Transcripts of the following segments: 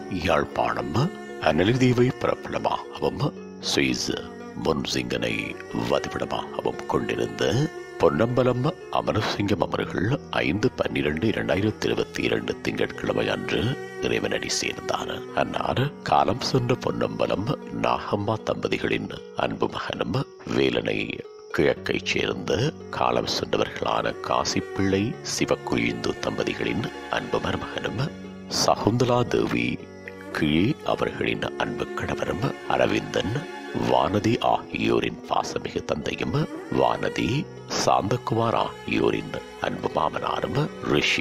Yazhpanam அனலிதீவை பிறப்பிடமாகவும் Swiss முன்சிங்கனை வதிவிடமாகவும் கொண்டிருந்த பொன்னம்பலம் அமரசிங்கம் அவர்கள் ஐந்து பன்னிரண்டு இரண்டாயிரத்தி இருபத்தி இரண்டு திங்கட்கிழமை அன்று இறைவனடி சேர்ந்தார் அன்னார் காலம் சென்ற பொன்னம்பலம் நாகம்மா தம்பதிகளின் அன்பு மகனும் வேலனை கிழக்கைச் சேர்ந்த காலம் சென்றவர்களான காசிப்பிள்ளை சிவக்குயிந்து தம்பதிகளின் அன்பு மருமகனும் சகுந்தலா தேவி கீழே அவர்களின் அன்பு கணவரும் அரவிந்தன் வானதி ஆகியோரின் பாசமிகு தந்தையும் வானதி சாந்தகுமார் ஆகியோரின் அன்பு மாமனாரும் ரிஷி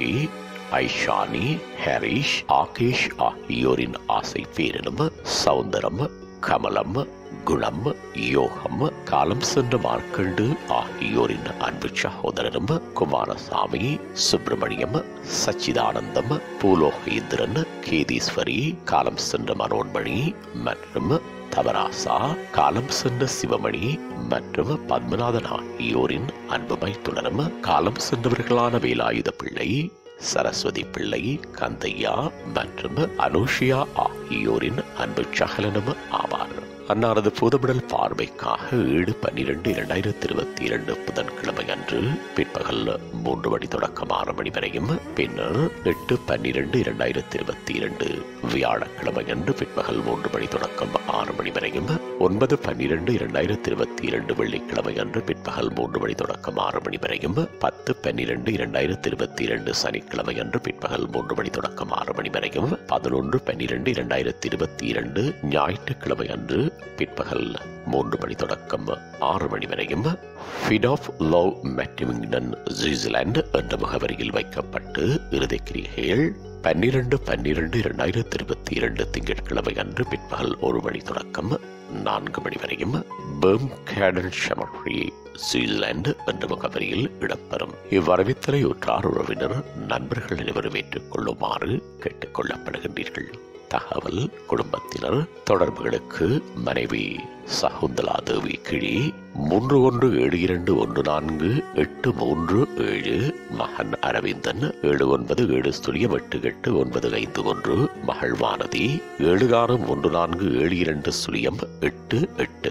ஐஷானி ஹரிஷ் ஆகேஷ் ஆகியோரின் ஆசை பேரனும் சௌந்தரம் கமலம் குணம் யோகம் காலம் சென்ற மார்க்கண்டு ஆகியோரின் அன்பு சகோதரரும் குமாரசாமி சுப்பிரமணியம் சச்சிதானந்தம் பூலோகேந்திரன் கேதீஸ்வரி காலம் சென்ற மனோன்மணி மற்றும் தவராசா காலம் சென்ற சிவமணி மற்றும் பத்மநாதன் ஆகியோரின் அன்புமை துணரும் காலம் சென்றவர்களான வேலாயுத பிள்ளை சரஸ்வதி பிள்ளை கந்தையா மற்றும் அனுஷியா ஆகியோரின் அன்பு சகலனும் ஆவார் அன்னாரது புதுவிடல் பார்வைக்காக ஏழு பன்னிரண்டு இரண்டாயிரத்தி இருபத்தி இரண்டு புதன்கிழமை அன்று பிற்பகல் மூன்று மணி தொடக்கம் ஆறு மணி வரையும் பின்னர் எட்டு பன்னிரண்டு இரண்டாயிரத்தி இருபத்தி இரண்டு வியாழக்கிழமை அன்று பிற்பகல் மூன்று மணி தொடக்கம் ஆறு மணி வரையும் ஒன்பது பன்னிரண்டு இரண்டாயிரத்தி இருபத்தி இரண்டு வெள்ளிக்கிழமை அன்று பிற்பகல் மூன்று மணி தொடக்கம் ஆறு மணி வரையும் பத்து பன்னிரண்டு இரண்டாயிரத்தி இருபத்தி இரண்டு சனிக்கிழமை அன்று பிற்பகல் மூன்று மணி தொடக்கம் ஆறு மணி வரையும் பதினொன்று பன்னிரண்டு இரண்டாயிரத்தி இருபத்தி இரண்டு ஞாயிற்றுக்கிழமை அன்று பிற்பகல் மூன்று மணி தொடக்கம் ஆறு மணி வரையும் ஃபிட் ஆஃப் லவ் மெட்டிமிங்டன் சுவிட்சர்லாந்து என்ற முகவரியில் வைக்கப்பட்டு இறுதி கிரிகைகள் பன்னிரண்டு பன்னிரண்டு இரண்டாயிரத்தி இருபத்தி இரண்டு திங்கட்கிழமை அன்று பிற்பகல் ஒரு மணி தொடக்கம் நான்கு மணி வரையும் பெர்ம் கேடன் ஷமரி சுவிட்சர்லாந்து என்ற முகவரியில் இடம்பெறும் இவ்வரவித்தலை உற்றார் உறவினர் நண்பர்கள் அனைவரும் ஏற்றுக்கொள்ளுமாறு கேட்டுக் கொள்ளப்படுகின்றீர்கள் தகவல் குடும்பத்தினர் தொடர்புகளுக்கு மனைவி சகுந்தலா தேவி கிழி மூன்று ஒன்று ஏழு இரண்டு ஒன்று நான்கு எட்டு மூன்று ஏழு மகன் அரவிந்தன் ஏழு ஒன்பது ஏழு ஸ்துரியம் எட்டு எட்டு ஒன்பது ஐந்து ஒன்று மகள் வானதி ஏழு ஆறு மூன்று நான்கு ஏழு இரண்டு சுழியம் எட்டு எட்டு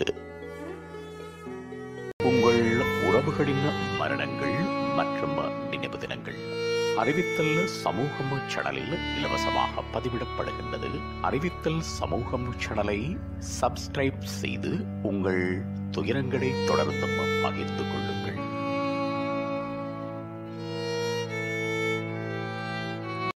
உங்கள் உறவுகளின் மரணங்கள் மற்றும் நினைவு தினங்கள் அறிவித்தல் சமூகம் சேனலில் இலவசமாக பதிவிடப்படுகின்றது அறிவித்தல் சமூகம் சேனலை சப்ஸ்கிரைப் செய்து உங்கள் துயரங்களை தொடர்ந்தும் பகிர்ந்து கொள்ளுங்கள்